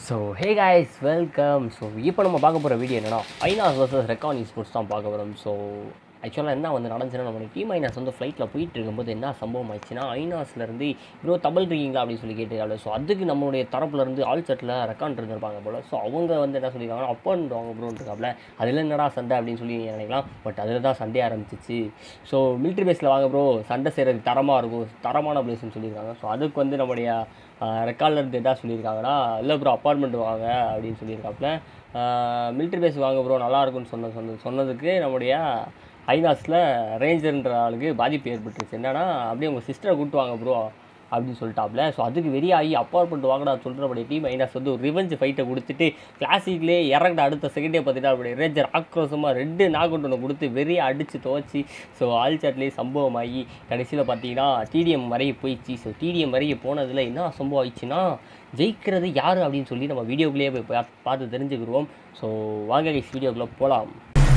So hey guys welcome so இப்போ நம்ம பார்க்க போகிற வீடியோ என்னன்னா ஐநாஸ் வர்சஸ் ரெக்கார்ட் ஸ்போர்ட்ஸ் தான் பார்க்க போகிறோம் ஸோ ஆக்சுவலாக என்ன வந்து நடந்துச்சுன்னா நம்ம டீம் ஐநாஸ் வந்து ஃப்ளைட்டில் போயிட்டு இருக்கும்போது என்ன சம்பவம் ஆயிடுச்சுன்னா ஐநாஸ்லேருந்து ப்ரோ தமிழ் இருக்கீங்களா அப்படின்னு சொல்லி கேட்டுருக்காங்க ஸோ அதுக்கு நம்மளுடைய தரப்புலேருந்து ஆல் செட்டில் ரெக்கார்ட் இருந்திருப்பாங்க போல் ஸோ அவங்க வந்து என்ன சொல்லியிருக்காங்கன்னா அப்பன் வாங்க ப்ரோன்னு இருக்காப்ல அதில் என்னடா சண்டை அப்படின்னு சொல்லி நீங்க நினைக்கலாம் பட் அதில் தான் சண்டே ஆரம்பிச்சிச்சு ஸோ மிலிட்ரி பேஸில் வாங்க ப்ரோ சண்டை செய்கிறதுக்கு தரமாக இருக்கும் தரமான பிளேஸ்னு சொல்லியிருக்காங்க ஸோ அதுக்கு வந்து நம்முடைய ரெக்கார்டில் இருந்து என்ன சொல்லியிருக்காங்கன்னா இல்லை ப்ரோ அப்பார்ட்மெண்ட் வாங்க அப்படின்னு சொல்லியிருக்காப்புல மிலிட்ரி பேஸ் வாங்க ப்ரோ நல்லா இருக்கும்னு சொன்ன சொன்ன சொன்னதுக்கு நம்முடைய ஐநாஸில் ரேஞ்சர்ன்ற ஆளுக்கு பாதிப்பு ஏற்பட்டுருச்சு என்னன்னா அப்படியே உங்கள் சிஸ்டரை கூப்பிட்டு வாங்க ப்ரோ அப்படின்னு சொல்லிட்டாப்ல ஸோ அதுக்கு வெறியாகி அப்பார்ட்மெண்ட் வாங்கடா சொல்கிறபடி டீம் ஐநாஸ் வந்து ஒரு ரிவெஞ்ச் ஃபைட்டை கொடுத்துட்டு கிளாசிக்லேயே இறங்கின அடுத்த செகண்டே பார்த்துட்டு அப்படியே ரேஞ்சர் ஆக்ரோஷமாக ரெண்டு நாகொண்டு ஒன்று கொடுத்து வெறிய அடித்து துவச்சி ஸோ ஆல்சாட்லேயே சம்பவம் ஆகி கடைசியில் பார்த்தீங்கன்னா டிடிஎம் வரைய போயிடுச்சு ஸோ டிடிஎம் வரைய போனதில் என்ன சம்பவம் ஆயிடுச்சுன்னா ஜெயிக்கிறது யார் அப்படின்னு சொல்லி நம்ம வீடியோக்குள்ளேயே போய் பா- பார்த்து தெரிஞ்சுக்கிடுவோம் ஸோ வாங்க கைஸ் வீடியோக்குள்ளே போகலாம்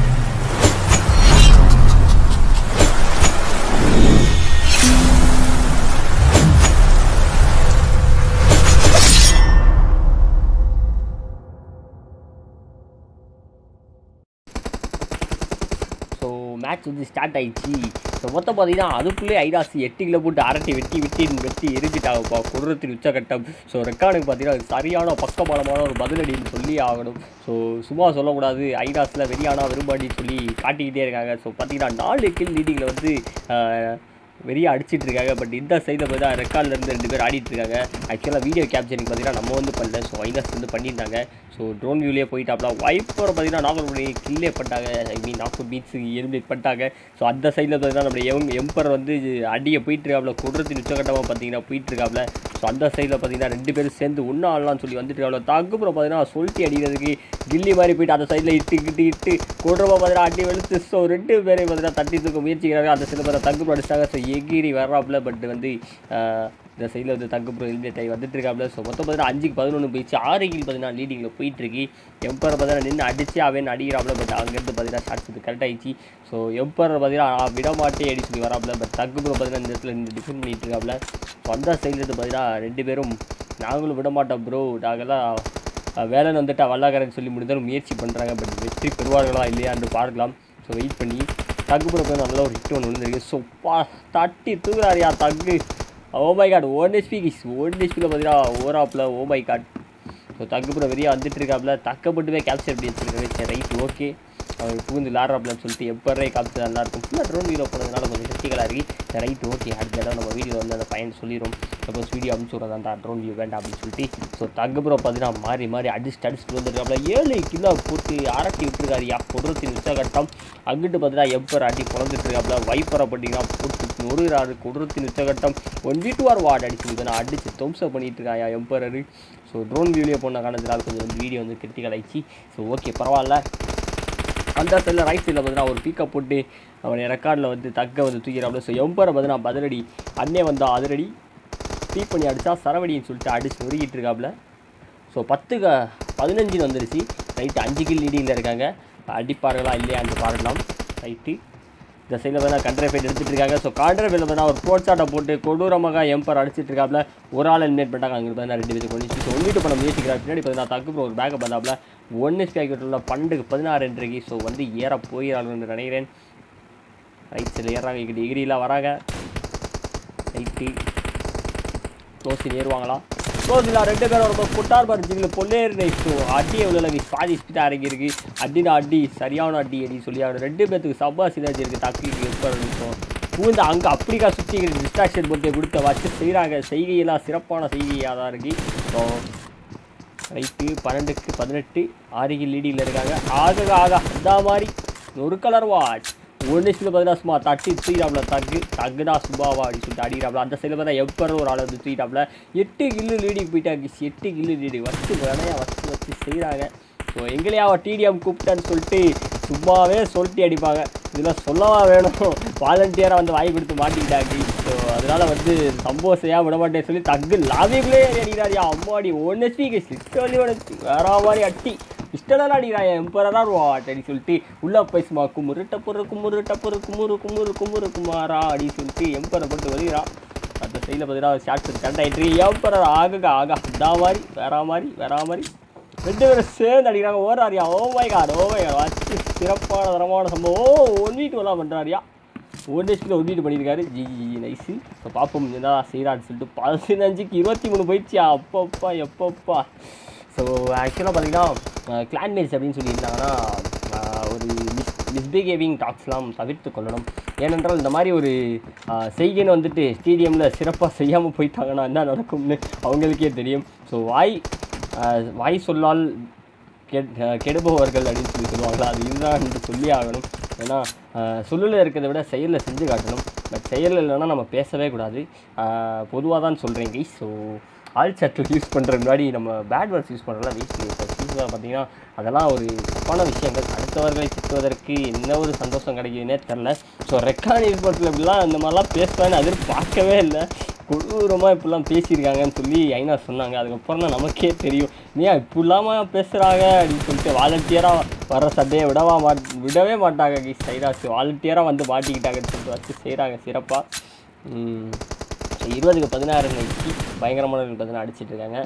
ஸோ மேட்ச் வந்து ஸ்டார்ட் ஆயிடுச்சு ஸோ மொத்தம் பார்த்தீங்கன்னா அதுக்குள்ளே ஐடாசி எட்டு கிலோ போட்டு அரட்டி வெட்டி வெட்டி வெட்டி எரிஞ்சிட்டாங்கப்பா குடுறத்தின் உச்சகட்டம் ஸோ ரெக்கார்டுக்கு பார்த்தீங்கன்னா அது சரியான பக்கபலமான ஒரு பதிலடின்னு சொல்லி ஆகணும் ஸோ சும்மா சொல்லக்கூடாது ஐடாஸில் வெறியானா விரும்பாடின்னு சொல்லி காட்டிக்கிட்டே இருக்காங்க ஸோ பார்த்தீங்கன்னா நாலு கில் லீடிங்கில் வந்து ஆஹ், வெறியா அடிச்சிட்டு இருக்காங்க பட் இந்த சைடில் போய் தான் ரெக்கார்டில் இருந்து ரெண்டு பேர் ஆடிட்டு இருக்காங்க ஆக்சுவலாக வீடியோ கேப்சரிங் பார்த்தீங்கன்னா நம்ம வந்து பண்ணல ஸோ ஐநாஸ் வந்து பண்ணியிருந்தாங்க ஸோ ட்ரோன் வியூலேயே போயிட்டாப்ல வைப்பரை பார்த்தீங்கன்னா நாகர் பண்ணி கில்லே பண்ணிட்டாங்க ஐ மீன் நாகூர் பீட்ஸ் எலிமினேட் பண்ணிட்டாங்க ஸோ அந்த சைடில் பார்த்தீங்கன்னா நம்மளுடைய எம் எம்பர் வந்து அடியை போயிட்டு இருக்காப்ல குடுறத்தின் உச்சகட்டமாக பார்த்தீங்கன்னா போயிட்டு இருக்காப்ல ஸோ அந்த சைடில் பார்த்தீங்கன்னா ரெண்டு பேரும் சேர்ந்து ஒன்றா ஆடலாம்னு சொல்லி வந்துட்டு இருக்காப்ல தகுப்புறம் பார்த்தீங்கன்னா சொல்லிட்டு அடிக்கிறதுக்கு கில்லி மாதிரி போயிட்டு அந்த சைடில் இட்டு கிட்டு இட்டு கொடுறமா பார்த்தீங்கன்னா அடி வெளுத்து ஸோ ரெண்டு பேரையும் பார்த்தீங்கன்னா தட்டி தூக்க முயற்சிக்கிறாங்க அந்த சைடில் பார்த்தா தகுப்பு அடிச்சிட்டாங்க ஸோ எகிரி வர்றாப்புல பட் வந்து ஆஹ், இந்த சைடில் வந்து தங்குப்புறம் எலிமினேட் ஆகி வந்துட்டு இருக்காப்புல ஸோ மொத்தம் பார்த்தீங்கன்னா அஞ்சுக்கு பதினொன்று போயிடுச்சு ஆறு கில் பார்த்தீங்கன்னா லீடிங்கில் போயிட்டு இருக்கு எம்பரை பார்த்தீங்கன்னா நின்று அடிச்சு அவன் அடிக்கிறாப்புல பட் அங்கேருந்து பார்த்தீங்கன்னா ஷார்ட்ஸ் வந்து கரெக்ட் ஆயிடுச்சு ஸோ எம்பர் பார்த்தீங்கன்னா நான் விட மாட்டே அடி சொல்லி வராப்புல பட் தங்குப்புறம் பார்த்தீங்கன்னா இந்த இடத்துல இந்த டிஃபெண்ட் பண்ணிட்டு இருக்காப்புல ஸோ அந்த சைட்லேருந்து பார்த்தீங்கன்னா ரெண்டு பேரும் நாங்களும் விட மாட்டோம் ப்ரோ நாங்கள்லாம் அஹ், வேலைன்னு வந்துட்டா வல்லாக்கரன்னு சொல்லி முடிந்தாலும் முயற்சி பண்ணுறாங்க பட் வெற்றி பெறுவார்களா இல்லையான்னு பார்க்கலாம் ஸோ வெயிட் பண்ணி தகுப்புற போய் நல்ல ஒரு ஹிட் ஒன்று விழுந்திருக்கு ஸோ பா தட்டி தூக்குறாரியா தகு oh my God one HP கிஸ் ஒன் ஹெச்பியில் பார்த்தீங்கன்னா ஓராப்பில் ஓ மை காட் ஸோ தகுப்புற வெளியே வந்துட்டு இருக்காப்புல தக்கப்பட்டுமே கேப்சர் பண்ணி வச்சிருக்காரு சரி ரைட் ஓகே அவர் புகுந்து விளாட்றாப்லன்னு சொல்லிட்டு எப்பறே காப்பிட்டு நல்லா இருக்கும் ஃபுல்லாக ட்ரோன் வீடியோ போனதுனால கொஞ்சம் கிரிட்டிக்கலாக இருக்கு சரி ரைட் ஓகே அடுத்த தடவை நம்ம வீடியோ வந்து அந்த பையன் சொல்லிடும் சப்போஸ் வீடியோ அனுப்பிச்சு விட்றதா அந்த ட்ரோன் வியூ வேண்டாம் அப்படின்னு சொல்லிட்டு ஸோ தகுப்புறம் பார்த்தீங்கன்னா மாறி மாறி அடிச்சுட்டு அடிச்சுட்டு வந்துருக்காப்புல ஏழு கிலோ போட்டு அரட்டி விட்டுருக்காருயா கொடுறத்தின் உச்சகட்டம் அங்கிட்டு பார்த்தீங்கன்னா எப்பர் அடி பிறந்துட்டு இருக்காப்புல வைப்பரை பார்த்தீங்கன்னா போட்டு நொறுகிறாரு கொடுறத்தின் உச்சகட்டம் ஒன் வீட்டு வார் வார்டு அடிச்சு நான் அடிச்சு தொம்சம் பண்ணிட்டு இருக்காயா எம்பரரு ஸோ ட்ரோன் வியூலேயே போன காரணத்தினால கொஞ்சம் வந்து வீடியோ வந்து கிரிட்டிக்கல் ஆயிடுச்சு ஸோ ஓகே பரவாயில்ல அந்த சைடில் ரைட் சைடில் பார்த்தீங்கன்னா ஒரு பீக்கப் போட்டு அவனுடைய ரெக்கார்டில் வந்து தக்க வந்து தூக்கிறாப்புல ஸோ எம்பரை பார்த்தீங்கன்னா பதிலடி அண்ணே வந்தா அதிரடி பீக் பண்ணி அடித்தா சரவடின்னு சொல்லிட்டு அடிச்சு நொறுக்கிட்டு இருக்காப்புல ஸோ பத்துக்கு பதினஞ்சுன்னு வந்துருச்சு ரைட்டு அஞ்சு கில் லீடிங்கில் இருக்காங்க அடிப்பார்களா இல்லையான்னு பார்க்கலாம் ரைட்டு இந்த சைடில் பார்த்தா கண்ட்ரை ஃபைட் எடுத்துட்டு இருக்காங்க ஸோ காண்ட்ரை ஃபைட்டில் பார்த்தா ஒரு போட்சாட்டை போட்டு கொடூரமாக எம்பர் அடிச்சிட்டு இருக்காப்புல ஒரு ஆள் எலிமினேட் பண்ணிட்டாங்க அங்கே பார்த்தா ரெண்டு பேருக்கு கொண்டு ஸோ ஒன்றிட்டு பண்ண முயற்சிக்கிறார் பின்னாடி பார்த்தீங்கன்னா தக்கு ஒரு பேக்கப் வந்தாப்புல ஒன் எஸ்பி ஆகிட்டுள்ள பண்டுக்கு பதினாறு இன்றைக்கு ஸோ வந்து ஏற போயிடறாங்கன்னு நினைக்கிறேன் ரைட் சைடில் ஏறாங்க இங்கிட்டு டிகிரிலாம் வராங்க ரைட்டு க்ளோஸில் ஏறுவாங்களா க்ளோஸில் ரெண்டு பேரும் ரொம்ப புட்டார் பறிச்சிங்கள பொல்லேர் நைஸோ அடி எவ்வளோ பாதி ஸ்பீடாக இறங்கியிருக்கு அடினா அடி சரியான அடி அடி சொல்லி ஆகணும் ரெண்டு பேர்த்துக்கு சப்பா சினர்ஜி இருக்குது தக்கிக்கு எப்போ நிமிஷம் பூந்து அங்கே அப்படிக்கா சுற்றி டிஸ்ட்ராக்ஷன் போட்டு கொடுத்த வச்சு செய்கிறாங்க செய்கையெல்லாம் சிறப்பான செய்கையாக தான் இருக்கு ஸோ ரைட்டு பன்னெண்டுக்கு பதினெட்டு ஆறுக்கு லீடிங்கில் இருக்காங்க ஆக ஆக அந்த மாதிரி ஒரு கலர் வாட்ச் ஒன்று சைடில் பார்த்தீங்கன்னா சும்மா தட்டி தூக்கிடாப்ல தக்கு தகுடா சுபாவா அப்படின்னு சொல்லிட்டு அடிக்கிறாப்ல அந்த சைடில் பார்த்தா எப்பறம் ஒரு ஆள் வந்து தூக்கிட்டாப்ல எட்டு கில்லு லீடிங் போயிட்டாங்க எட்டு கில்லு லீடிங் வச்சு வினையா வச்சு வச்சு செய்கிறாங்க ஸோ எங்களையா அவன் டிடிஎம் கூப்பிட்டான்னு சொல்லிட்டு சும்மாவே சொல்லிட்டு அடிப்பாங்க இதில் சொல்லவா வேணும் வாலண்டியராக வந்து வாங்கி கொடுத்து மாட்டிக்கிட்டாங்க ஸோ அதனால வந்து சம்பவம் செய்யாம விட மாட்டேன்னு சொல்லி தக்கு லாபிக்குள்ளே ஏறி அடிக்கிறாரியா அம்மாடி ஒன் ஹெச்பி சிஸ்டர்லி வேற மாதிரி அட்டி இஷ்டலாம் அடிக்கிறான் எம்பரரா வாட் அப்படின்னு சொல்லிட்டு உள்ள போய் சும்மா குமுறு டப்புரு குமுறு டப்புரு குமுறு குமுறு குமுறு குமாரா அப்படின்னு சொல்லிட்டு எம்பரை போட்டு வருகிறான் அந்த சைடில் பார்த்தீங்கன்னா ஷார்ட்ஸ் கரெக்ட் ஆகிட்டு எம்பரர் ஆக ஆகா இதா மாதிரி வேற மாதிரி வேற மாதிரி ரெண்டு பேரும் சேர்ந்து அடிக்கிறாங்க ஓடுறாரியா oh my God oh my God வச்சு சிறப்பான தரமான சம்பவம் ஓ ஒன் வீட்டு எல்லாம் பண்ணுறாரியா ஒன் டேஸ்க்கு ஒன் வீட்டு பண்ணியிருக்காரு ஜி ஜி நைஸு இப்போ பார்ப்போம் என்ன செய்கிறான்னு சொல்லிட்டு பதினஞ்சுக்கு இருபத்தி மூணு போயிடுச்சியா அப்பப்பா எப்பப்பா ஸோ ஆக்சுவலாக பார்த்தீங்கன்னா கிளான்மேட்ஸ் அப்படின்னு சொல்லியிருந்தாங்கன்னா ஆஹ், ஒரு மிஸ் மிஸ்பிஹேவிங் டாக்ஸ்லாம் தவிர்த்து கொள்ளணும் ஏனென்றால் இந்த மாதிரி ஒரு ஆஹ், செய்கைன்னு வந்துட்டு ஸ்டேடியமில் சிறப்பாக செய்யாமல் போயிட்டாங்கன்னா என்ன நடக்கும்னு அவங்களுக்கே தெரியும் ஸோ வாய் ஆஹ், வாய் சொல்லால் கெட் அஹ் கெடுபவர்கள் அப்படின்னு சொல்லி சொல்லுவாங்களா அது இதுதான் என்று சொல்லி ஆகணும் ஏன்னா சொல்லில் இருக்கிறத விட செயலில் செஞ்சு காட்டணும் பட் செயலில் இல்லைன்னா நம்ம பேசவே கூடாது பொதுவாக தான் சொல்கிறேன் கைஸ் ஸோ ஆல் சட்டில் யூஸ் பண்ணுற முன்னாடி நம்ம பேட் வேர்ட்ஸ் யூஸ் பண்ணுறதுலாம் வேஸ்ட் யூஸ்ஃபுல்லாக பார்த்தீங்கன்னா அதெல்லாம் ஒரு தப்பான விஷயங்கள் அடுத்தவர்களை திட்டுவதற்கு என்ன ஒரு சந்தோஷம் கிடைக்குதுன்னே தெரில ஸோ ரெக்கார்ட் ஏற்பட்டில் இப்படிலாம் இந்த மாதிரிலாம் பேசுவேன்னு எதிர்பார்க்கவே இல்லை கொடூரமாக இப்படிலாம் பேசியிருக்காங்கன்னு சொல்லி ஐநா சொன்னாங்க அதுக்கப்புறம் தான் நமக்கே தெரியும் ஏன் இப்படிலாமா பேசுகிறாங்க அப்படின்னு சொல்லிட்டு வாலண்டியராக வர சண்டையை விடவா மாட் விடவே மாட்டாங்க கி சைராஸ் வாலண்டியராக வந்து மாட்டிக்கிட்டாங்கன்னு சொல்லிட்டு வச்சு செய்கிறாங்க சிறப்பாக ஸோ இருபதுக்கு பதினாறு வச்சு பயங்கரமான பார்த்தீங்கன்னா அடிச்சிட்டு இருக்காங்க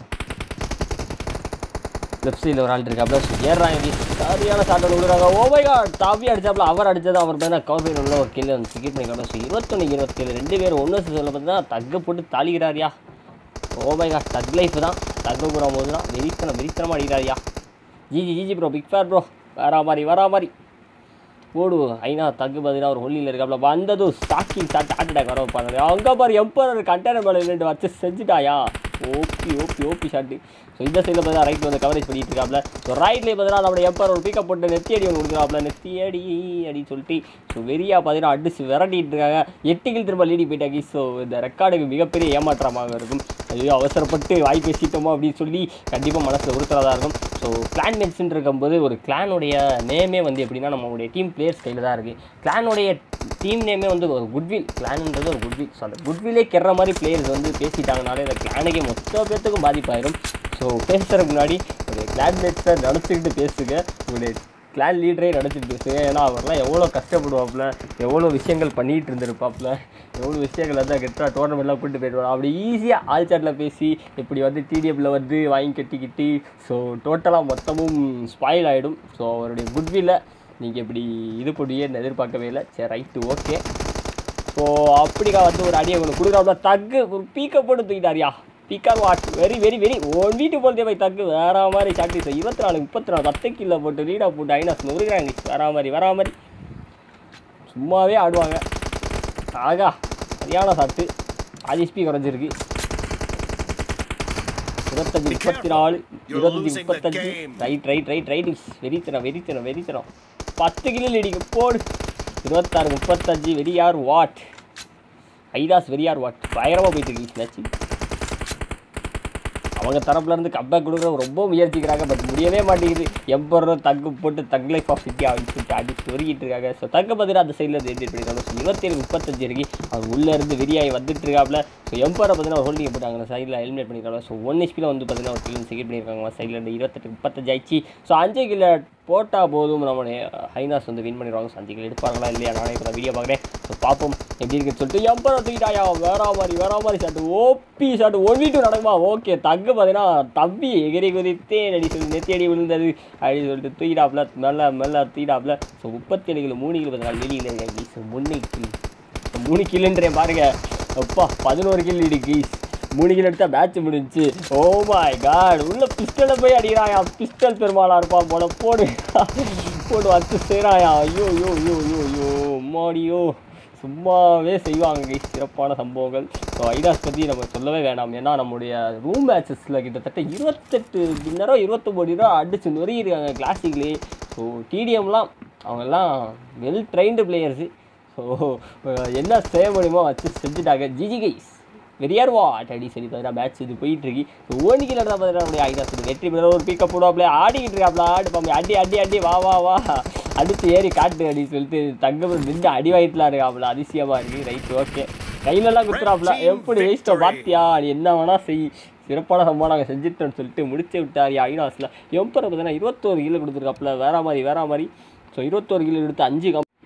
லெஃப்ட் சைடில் ஒரு ஆள் இருக்காப்ல ஸோ ஏறாங்க வி. சரியான ஷாட் ஒன்று விடுறாங்க ஓமை காட் தாவி அடிச்சாப்ல அவர் அடிச்சது அவர் பார்த்தீங்கன்னா கவர் உள்ள ஒரு கீழே வந்து டிக்கெட் பண்ணிக்கலாம் ஸோ இருபத்தொன்று இருபத்தேழு ரெண்டு பேரும் ஒன்று சொல்ல பார்த்தீங்கன்னா தக்க போட்டு தாளிக்கிறாரியா ஓமை காட் தக் லைஃப் தான் தக்க போகிற போது தான் வெறித்தனம் வெறித்தனமாக அடிக்கிறாரியா GG GG bro big fair bro வரா மாதிரி வரா மாதிரி போடு ஐநா தக்கு பார்த்தீங்கன்னா ஒரு ஹொல்லியில் இருக்காப்ல வந்ததும் ஸ்டாக்கிங் ஸ்டார்ட் ஹார்ட் அட்டாக் வர வைப்பாங்க அங்கே பாரு எம்பரர் கண்டெய்னர் மேலே நின்று வச்சு செஞ்சுட்டாயா OP OP OP shot so இந்த சைடில் பார்த்தா ரைட் வந்து கவரேஜ் பண்ணிட்டு இருக்காப்ல ஸோ ரைட்லேயே பார்த்தீங்கன்னா நம்மளோட எம்பர் ஒரு பீக்கப் போட்டு நெத்தி அடி ஒன்று கொடுக்குறாப்ல நெத்தி அடி அப்படின்னு சொல்லிட்டு ஸோ வெறியா பார்த்தீங்கன்னா அடிச்சு விரட்டிட்டு இருக்காங்க எட்டுகள் திரும்ப லீடி போயிட்டாங்க ஸோ இந்த ரெக்கார்டுக்கு மிகப்பெரிய ஏமாற்றமாக இருக்கும் ஐயோ அவசரப்பட்டு வாய் பேசிட்டோமோ அப்படின்னு சொல்லி கண்டிப்பாக மனசில் உறுத்துறதா இருக்கும் ஸோ கிளான் மேட்ஸ்ன்னு இருக்கும்போது ஒரு கிளானுடைய நேமே வந்து எப்படின்னா நம்மளுடைய டீம் பிளேயர்ஸ் கையில் தான் இருக்குது கிளானுடைய டீம் நேமே வந்து ஒரு குட்வில் கிளான்ன்றது ஒரு குட்வில் ஸோ அந்த குட்விலே கெற மாதிரி பிளேயர்ஸ் வந்து பேசிட்டாங்கனாலே அந்த கிளானுக்கே மொத்த பேர்த்துக்கும் பாதிப்பாயிரும் ஸோ பேசுறதுக்கு முன்னாடி ஒரு கிளான் மேட்ஸை நினச்சிக்கிட்டு பேசுங்க உங்களுடைய கிளான் லீடரே நினச்சிட்டு பேசுங்க ஏன்னா அவர்லாம் எவ்வளோ கஷ்டப்படுவாப்புல எவ்வளோ விஷயங்கள் பண்ணிகிட்டு இருந்திருப்பாப்புல எவ்வளோ விஷயங்கள் வந்து கெட்டாக டோர்னமெண்ட்லாம் கூப்பிட்டு போயிடுவாங்க அப்படி ஈஸியாக ஆல் சாட்டில் பேசி இப்படி வந்து டிடிஎஃப்பில் வந்து வாங்கி கட்டிக்கிட்டு ஸோ டோட்டலாக மொத்தமும் ஸ்பாயில் ஆகிடும் ஸோ அவருடைய குட்வில்லை நீங்கள் இப்படி இது பண்ணுவீங்கன்னு எதிர்பார்க்கவே இல்லை சரி ரைட்டு ஓகே ஸோ அப்படிக்கா வந்து ஒரு அடியை ஒன்று கொடுக்குறாப்புல தக்கு ஒரு பீக்கை போட்டு தூக்கிட்டாரியா பீக்கர் what very very very one வீட்டு போலதே போய் தக்கு வேற மாதிரி சாட்டி ஸோ இருபத்தி நாலு முப்பத்தி நாலு பத்து கிலோ போட்டு ரீடா போட்டு ஐநாஸ் நுறுகிறாங்க வேற மாதிரி வேற மாதிரி சும்மாவே ஆடுவாங்க ஆகா சரியான சாட்டு ஆதிஸ்பி குறைஞ்சிருக்கு இருபத்தஞ்சு முப்பத்தி நாலு இருபத்தஞ்சு முப்பத்தஞ்சு ரைட் ரைட் ரைட் ரைட் வெறித்தனம் வெறித்தனம் வெறித்தனம் பத்து கிலோ அடிக்க போடு இருபத்தாறு முப்பத்தஞ்சு வெறியார் வாட் ஐதாஸ் வெறியார் வாட் பயங்கரமாக போயிட்டு இருக்கு மேட்ச் அவங்க தரப்புல இருந்து கம்பேக் கொடுக்குற ரொம்ப முயற்சிக்கிறாங்க பட் முடியவே மாட்டேங்குது எம்பரும் தக்கு போட்டு தக் லைஃப் ஆஃப் சிட்டி அப்படின்னு சொல்லிட்டு அடிச்சு சொருகிட்டு இருக்காங்க ஸோ தக்க பார்த்தீங்கன்னா அந்த சைடில் இருந்து எடிட் பண்ணிருக்காங்க ஸோ இருபத்தேழு முப்பத்தஞ்சு இருக்கு அவங்க உள்ளே இருந்து வெறியாகி வந்துட்டு இருக்காப்ல ஸோ எம்பரை பார்த்தீங்கன்னா ஹோல்டிங் போட்டாங்க சைடில் எலிமினேட் பண்ணிருக்காங்க ஸோ ஒன் ஹெச்பியில் வந்து பார்த்தீங்கன்னா ஒரு கிலோ செகண்ட் பண்ணியிருக்காங்க சைடில் இருந்து இருபத்தெட்டு முப்பத்தஞ்சு ஆயிடுச்சு ஸோ அஞ்சு கிலோ போட்டால் போதும் நம்மளுடைய ஹைனாஸ் வந்து வின் பண்ணிடுவாங்க ஸோ அஞ்சு கிலோ எடுப்பாங்களா இல்லையா நானே இப்போ வீடியோ பார்க்குறேன் ஸோ பார்ப்போம் எப்படி இருக்குன்னு சொல்லிட்டு எம்பரை தூக்கிட்டாயா வேற மாதிரி வேற மாதிரி ஷாட்டு ஓபி ஷாட்டு ஒன் வீட்டு நடக்குமா ஓகே தக்கு பார்த்தீங்கன்னா தம்பி எகிரி குதித்தே அடி சொல்லி நெத்தி அடி விழுந்தது அப்படின்னு சொல்லிட்டு தூக்கிடாப்ல மெல்ல மெல்ல தூக்கிடாப்ல ஸோ முப்பத்தேழு கிலோ மூணு கிலோ பதினாலு வெளியில் இருக்காங்க ஸோ மூணு கிலோ மூணு கிலோன்றேன் பாருங்க அப்பா பதினோரு கிலோ இடி கீஸ் மூணு கிலோ எடுத்தா மேட்ச் முடிஞ்சுச்சு ஓ மை காட் உள்ள பிஸ்டலை போய் அடிக்கிறாயா பிஸ்டல் பெருமாளா இருப்பான் போல போடு போடு வச்சு செய்கிறாயா ஐயோ ஐயோ ஐயோ ஐயோ ஐயோ மாடியோ சும்மாவே செய்வாங்க guys. சிறப்பான சம்பவங்கள் ஸோ ஐடாஸ் பற்றி நம்ம சொல்லவே வேண்டாம் ஏன்னா நம்முடைய ரூம் மேட்சஸில் கிட்டத்தட்ட இருபத்தெட்டு டின்னரோ இருபத்தொம்போது ரூபா அடிச்சு நொறியிருக்காங்க கிளாசிக்லேயே ஸோ டிடிஎம்லாம் அவங்கெல்லாம் வெல் ட்ரைன்டு பிளேயர்ஸு ஸோ என்ன செய்ய முடியுமோ வச்சு செஞ்சுட்டாங்க ஜிஜி கைஸ் வெறியார் வாட் அடி சரி பார்த்தா மேட்ச் இது போயிட்டு இருக்கு ஓனிக்கில் தான் பார்த்தீங்கன்னா நம்முடைய ஐடாஸ் வெற்றி பெற ஒரு பிக்கப் போடுவாப்ல ஆடிக்கிட்டு இருக்காப்ல ஆடு பாம்பு அடி அடி அடி வா வா வா அடிச்சு ஏறி காட்டு அடி சொல்லிட்டு தங்கம் நின்று அடி வாங்கிட்டுலாம் இருக்காப்ல அதிசயமாக இருக்கு ரைட் ஓகே கையிலலாம் குத்துறாப்ல எப்படி வேஸ்ட்டோ பாத்தியா நீ என்ன வேணா செய் சிறப்பான சம்பவம் நாங்கள் செஞ்சுட்டோம்னு சொல்லிட்டு முடிச்சு விட்டார் ஐநாஸில் எம்பரை பார்த்தீங்கன்னா இருபத்தோரு கிலோ கொடுத்துருக்காப்புல வேற மாதிரி வேற மாதிரி ஸோ இருபத்தோரு கிலோ எடுத்து அஞ்சு கம்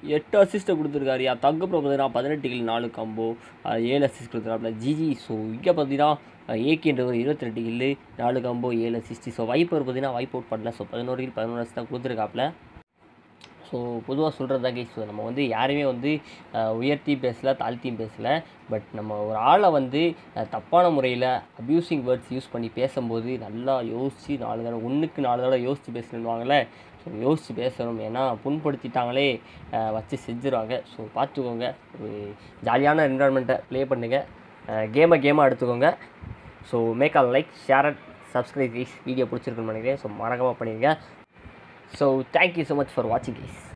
எட்டு அசிஸ்ட்டை கொடுத்துருக்காரு யா தங்க ப்ரோ பார்த்தீங்கன்னா பதினெட்டு கில் நாலு காம்போ ஏழு அசிஸ்ட் கொடுத்துருக்காப்புல ஜிஜி ஸோ இங்கே பார்த்தீங்கன்னா ஏகேன்றவர் இருபத்தி ரெண்டு கில்லு நாலு காம்போ ஏழு அசிஸ்ட் ஸோ வைப்பர் பார்த்தீங்கன்னா வைப் அவுட் பண்ணல ஸோ பதினோரு கில் பதினோரு அசிஸ்ட் தான் கொடுத்துருக்காப்புல ஸோ பொதுவாக சொல்கிறதா கைஸ் நம்ம வந்து யாருமே வந்து அஹ், உயர்த்தியும் பேசல தாழ்த்தியும் பேசல பட் நம்ம ஒரு ஆளை வந்து அஹ், தப்பான முறையில் அப்யூசிங் வேர்ட்ஸ் யூஸ் பண்ணி பேசும்போது நல்லா யோசித்து நாலு தடவை ஒன்றுக்கு நாலு தடவை யோசித்து பேசணுவாங்களே ஸோ யோசித்து பேசணும் ஏன்னா புண்படுத்திட்டாங்களே அஹ், வச்சு செஞ்சுருவாங்க ஸோ பார்த்துக்கோங்க ஒரு ஜாலியான என்வரான்மெண்ட்டை ப்ளே பண்ணுங்கள் கேமை கேமாக எடுத்துக்கோங்க so make all like share and subscribe guys video பிடிச்சிருக்குன்னு நினைக்கிறேன் ஸோ மறக்காமல் பண்ணிடுங்க so thank you so much for வாட்சிங் கைஸ்